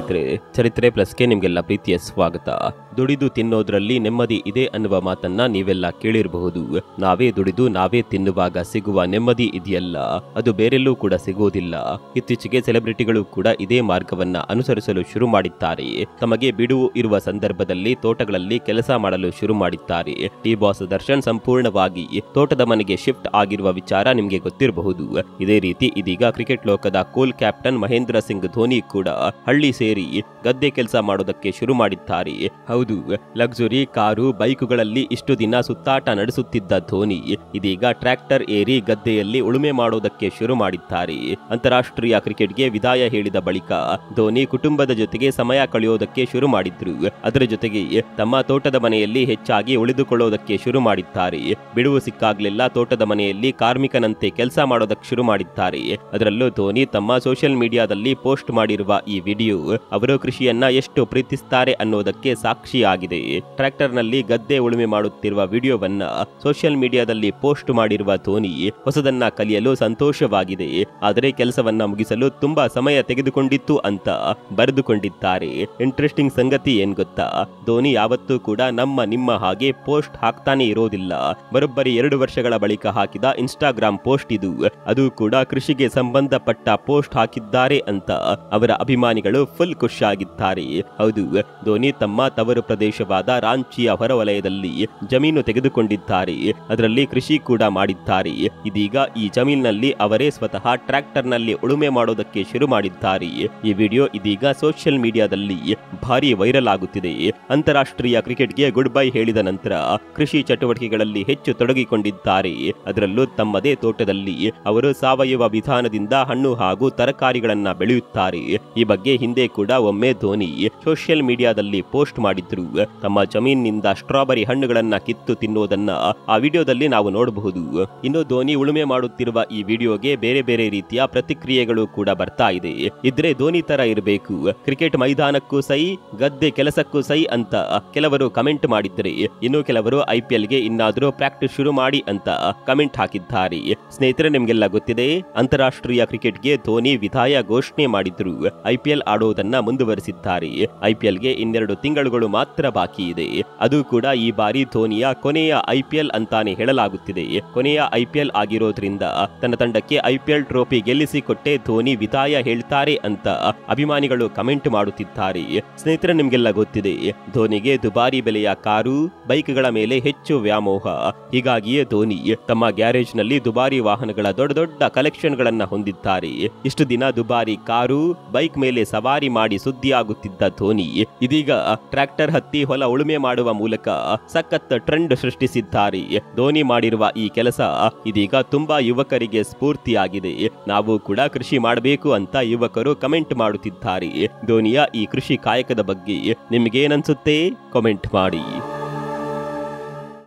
ಸ್ನೇಹಿತರೆ ಚರಿತ್ರೆ ಪ್ಲಸ್ಗೆ ನಿಮ್ಗೆಲ್ಲ ಪ್ರೀತಿಯ ಸ್ವಾಗತ ದುಡಿದು ತಿನ್ನೋದ್ರಲ್ಲಿ ನೆಮ್ಮದಿ ಇದೆ ಅನ್ನುವ ಮಾತನ್ನ ನೀವೆಲ್ಲ ಕೇಳಿರಬಹುದು ನಾವೇ ದುಡಿದು ನಾವೇ ತಿನ್ನುವಾಗ ಸಿಗುವ ನೆಮ್ಮದಿ ಇದೆಯಲ್ಲ ಅದು ಬೇರೆಲ್ಲೂ ಕೂಡ ಸಿಗುವುದಿಲ್ಲ ಇತ್ತೀಚೆಗೆ ಸೆಲೆಬ್ರಿಟಿಗಳು ಕೂಡ ಇದೇ ಮಾರ್ಗವನ್ನ ಅನುಸರಿಸಲು ಶುರು ಮಾಡಿದ್ದಾರೆ ತಮಗೆ ಬಿಡುವು ಇರುವ ಸಂದರ್ಭದಲ್ಲಿ ತೋಟಗಳಲ್ಲಿ ಕೆಲಸ ಮಾಡಲು ಶುರು ಮಾಡಿದ್ದಾರೆ ಟಿ ಬಾಸ್ ದರ್ಶನ್ ಸಂಪೂರ್ಣವಾಗಿ ತೋಟದ ಮನೆಗೆ ಶಿಫ್ಟ್ ಆಗಿರುವ ವಿಚಾರ ನಿಮ್ಗೆ ಗೊತ್ತಿರಬಹುದು ಇದೇ ರೀತಿ ಇದೀಗ ಕ್ರಿಕೆಟ್ ಲೋಕದ ಕೂಲ್ ಕ್ಯಾಪ್ಟನ್ ಮಹೇಂದ್ರ ಸಿಂಗ್ ಧೋನಿ ಕೂಡ ಹಳ್ಳಿ ಸೇರಿ ಗದ್ದೆ ಕೆಲಸ ಮಾಡೋದಕ್ಕೆ ಶುರು ಮಾಡಿದ್ದಾರೆ ಹೌದು ಲಕ್ಸುರಿ ಕಾರು ಬೈಕುಗಳಲ್ಲಿ ಇಷ್ಟು ದಿನ ಸುತ್ತಾಟ ನಡೆಸುತ್ತಿದ್ದ ಧೋನಿ ಇದೀಗ ಟ್ರ್ಯಾಕ್ಟರ್ ಏರಿ ಗದ್ದೆಯಲ್ಲಿ ಉಳುಮೆ ಮಾಡೋದಕ್ಕೆ ಶುರು ಮಾಡಿದ್ದಾರೆ ಅಂತಾರಾಷ್ಟ್ರೀಯ ಕ್ರಿಕೆಟ್ಗೆ ವಿದಾಯ ಹೇಳಿದ ಬಳಿಕ ಧೋನಿ ಕುಟುಂಬದ ಜೊತೆಗೆ ಸಮಯ ಕಳೆಯೋದಕ್ಕೆ ಶುರು ಮಾಡಿದ್ರು ಅದರ ಜೊತೆಗೆ ತಮ್ಮ ತೋಟದ ಮನೆಯಲ್ಲಿ ಹೆಚ್ಚಾಗಿ ಉಳಿದುಕೊಳ್ಳೋದಕ್ಕೆ ಶುರು ಮಾಡಿದ್ದಾರೆ ಬಿಡುವು ಸಿಕ್ಕಾಗ್ಲೆಲ್ಲ ತೋಟದ ಮನೆಯಲ್ಲಿ ಕಾರ್ಮಿಕನಂತೆ ಕೆಲಸ ಮಾಡೋದಕ್ಕೆ ಶುರು ಮಾಡಿದ್ದಾರೆ ಅದರಲ್ಲೂ ಧೋನಿ ತಮ್ಮ ಸೋಷಿಯಲ್ ಮೀಡಿಯಾದಲ್ಲಿ ಪೋಸ್ಟ್ ಮಾಡಿರುವ ಈ ವಿಡಿಯೋ ಅವರು ಕೃಷಿಯನ್ನ ಎಷ್ಟು ಪ್ರೀತಿಸ್ತಾರೆ ಅನ್ನೋದಕ್ಕೆ ಸಾಕ್ಷಿಯಾಗಿದೆ ಟ್ರ್ಯಾಕ್ಟರ್ನಲ್ಲಿ ಗದ್ದೆ ಉಳುಮೆ ಮಾಡುತ್ತಿರುವ ವಿಡಿಯೋವನ್ನ ಸೋಷಿಯಲ್ ಮೀಡಿಯಾದಲ್ಲಿ ಪೋಸ್ಟ್ ಮಾಡಿರುವ ಧೋನಿ ಹೊಸದನ್ನ ಕಲಿಯಲು ಸಂತೋಷವಾಗಿದೆ ಆದರೆ ಕೆಲಸವನ್ನ ಮುಗಿಸಲು ತುಂಬಾ ಸಮಯ ತೆಗೆದುಕೊಂಡಿತ್ತು ಅಂತ ಬರೆದುಕೊಂಡಿದ್ದಾರೆ ಇಂಟ್ರೆಸ್ಟಿಂಗ್ ಸಂಗತಿ ಏನ್ ಗೊತ್ತಾ ಧೋನಿ ಯಾವತ್ತೂ ಕೂಡ ನಮ್ಮ ನಿಮ್ಮ ಹಾಗೆ ಪೋಸ್ಟ್ ಹಾಕ್ತಾನೆ ಇರೋದಿಲ್ಲ ಬರೋಬ್ಬರಿ ಎರಡು ವರ್ಷಗಳ ಬಳಿಕ ಹಾಕಿದ ಇನ್ಸ್ಟಾಗ್ರಾಮ್ ಪೋಸ್ಟ್ ಇದು ಅದು ಕೂಡ ಕೃಷಿಗೆ ಸಂಬಂಧಪಟ್ಟ ಪೋಸ್ಟ್ ಹಾಕಿದ್ದಾರೆ ಅಂತ ಅವರ ಅಭಿಮಾನಿಗಳು ಫುಲ್ ಖುಷಿಯಾಗಿದ್ದಾರೆ ಹೌದು ಧೋನಿ ತಮ್ಮ ತವರು ಪ್ರದೇಶವಾದ ರಾಂಚಿಯ ಹೊರವಲಯದಲ್ಲಿ ಜಮೀನು ತೆಗೆದುಕೊಂಡಿದ್ದಾರೆ ಅದರಲ್ಲಿ ಕೃಷಿ ಕೂಡ ಮಾಡಿದ್ದಾರೆ ಇದೀಗ ಈ ಜಮೀನಿನಲ್ಲಿ ಅವರೇ ಸ್ವತಃ ಟ್ರ್ಯಾಕ್ಟರ್ನಲ್ಲಿ ಉಳುಮೆ ಮಾಡೋದಕ್ಕೆ ಶುರು ಮಾಡಿದ್ದಾರೆ ಈ ವಿಡಿಯೋ ಇದೀಗ ಸೋಷಿಯಲ್ ಮೀಡಿಯಾದಲ್ಲಿ ಭಾರಿ ವೈರಲ್ ಆಗುತ್ತಿದೆ ಅಂತಾರಾಷ್ಟ್ರೀಯ ಕ್ರಿಕೆಟ್ಗೆ ಗುಡ್ ಬೈ ಹೇಳಿದ ನಂತರ ಕೃಷಿ ಚಟುವಟಿಕೆಗಳಲ್ಲಿ ಹೆಚ್ಚು ತೊಡಗಿಕೊಂಡಿದ್ದಾರೆ ಅದರಲ್ಲೂ ತಮ್ಮದೇ ತೋಟದಲ್ಲಿ ಅವರು ಸಾವಯವ ವಿಧಾನದಿಂದ ಹಣ್ಣು ಹಾಗೂ ತರಕಾರಿಗಳನ್ನ ಬೆಳೆಯುತ್ತಾರೆ ಈ ಬಗ್ಗೆ ಹಿಂದೆ ಕೂಡ ಒಮ್ಮೆ ಧೋನಿ ಸೋಷಿಯಲ್ ಮೀಡಿಯಾದಲ್ಲಿ ಪೋಸ್ಟ್ ಮಾಡಿದ್ರು ತಮ್ಮ ಜಮೀನಿನಿಂದ ಸ್ಟ್ರಾಬೆರಿ ಹಣ್ಣುಗಳನ್ನ ಕಿತ್ತು ತಿನ್ನೋದನ್ನ ಆ ವಿಡಿಯೋದಲ್ಲಿ ನಾವು ನೋಡಬಹುದು ಇನ್ನು ಧೋನಿ ಉಳುಮೆ ಮಾಡುತ್ತಿರುವ ಈ ವಿಡಿಯೋಗೆ ಬೇರೆ ಬೇರೆ ರೀತಿಯ ಪ್ರತಿಕ್ರಿಯೆಗಳು ಕೂಡ ಬರ್ತಾ ಇದೆ ಇದ್ರೆ ಧೋನಿ ತರ ಇರಬೇಕು ಕ್ರಿಕೆಟ್ ಮೈದಾನಕ್ಕೂ ಸೈ ಗದ್ದೆ ಕೆಲಸಕ್ಕೂ ಸೈ ಅಂತ ಕೆಲವರು ಕಮೆಂಟ್ ಮಾಡಿದ್ರೆ ಇನ್ನು ಕೆಲವರು ಐಪಿಎಲ್ ಗೆ ಇನ್ನಾದ್ರೂ ಪ್ರಾಕ್ಟೀಸ್ ಶುರು ಮಾಡಿ ಅಂತ ಕಮೆಂಟ್ ಹಾಕಿದ್ದಾರೆ ಸ್ನೇಹಿತರೆ ನಿಮ್ಗೆಲ್ಲ ಗೊತ್ತಿದೆ ಅಂತಾರಾಷ್ಟ್ರೀಯ ಕ್ರಿಕೆಟ್ಗೆ ಧೋನಿ ವಿದಾಯ ಘೋಷಣೆ ಮಾಡಿದ್ರು ಐಪಿಎಲ್ ಆಡೋದನ್ನ ಮುಂದುವರಿಸಿದ್ದಾರೆ ಐಪಿಎಲ್ಗೆ ಇನ್ನೆರಡು ತಿಂಗಳುಗಳು ಮಾತ್ರ ಬಾಕಿ ಇದೆ ಅದು ಕೂಡ ಈ ಬಾರಿ ಧೋನಿಯ ಕೊನೆಯ ಐಪಿಎಲ್ ಅಂತಾನೆ ಹೇಳಲಾಗುತ್ತಿದೆ ಕೊನೆಯ ಐಪಿಎಲ್ ಆಗಿರೋದ್ರಿಂದ ತನ್ನ ತಂಡಕ್ಕೆ ಐಪಿಎಲ್ ಟ್ರೋಫಿ ಗೆಲ್ಲಿಸಿಕೊಟ್ಟೆ ಧೋನಿ ವಿದಾಯ ಹೇಳ್ತಾರೆ ಅಂತ ಅಭಿಮಾನಿಗಳು ಕಮೆಂಟ್ ಮಾಡುತ್ತಿದ್ದಾರೆ ಸ್ನೇಹಿತರೆ ನಿಮ್ಗೆಲ್ಲ ಗೊತ್ತಿದೆ ಧೋನಿಗೆ ದುಬಾರಿ ಬೆಲೆಯ ಕಾರು ಬೈಕ್ಗಳ ಮೇಲೆ ಹೆಚ್ಚು ವ್ಯಾಮೋಹ ಹೀಗಾಗಿಯೇ ಧೋನಿ ತಮ್ಮ ಗ್ಯಾರೇಜ್ ನಲ್ಲಿ ದುಬಾರಿ ವಾಹನಗಳ ದೊಡ್ಡ ದೊಡ್ಡ ಕಲೆಕ್ಷನ್ ಗಳನ್ನ ಹೊಂದಿದ್ದಾರೆ ಇಷ್ಟು ದಿನ ದುಬಾರಿ ಕಾರು ಬೈಕ್ ಮೇಲೆ ಸವಾರಿ ಮಾಡಿ ಸುದ್ದಿಯಾಗುತ್ತಿದ್ದ ಧೋನಿ ಇದೀಗ ಟ್ರ್ಯಾಕ್ಟರ್ ಹತ್ತಿ ಹೊಲ ಉಳುಮೆ ಮಾಡುವ ಮೂಲಕ ಸಖತ್ ಟ್ರೆಂಡ್ ಸೃಷ್ಟಿಸಿದ್ದಾರೆ ಧೋನಿ ಮಾಡಿರುವ ಈ ಕೆಲಸ ಇದೀಗ ತುಂಬಾ ಯುವಕರಿಗೆ ಸ್ಫೂರ್ತಿಯಾಗಿದೆ ನಾವು ಕೂಡ ಕೃಷಿ ಮಾಡಬೇಕು ಅಂತ ಯುವಕರು ಕಮೆಂಟ್ ಮಾಡುತ್ತಿದ್ದಾರೆ ಧೋನಿಯ ಈ ಕೃಷಿ ಕಾಯಕದ ಬಗ್ಗೆ ನಿಮ್ಗೇನನ್ಸುತ್ತೆ ಕಾಮೆಂಟ್ ಮಾಡಿ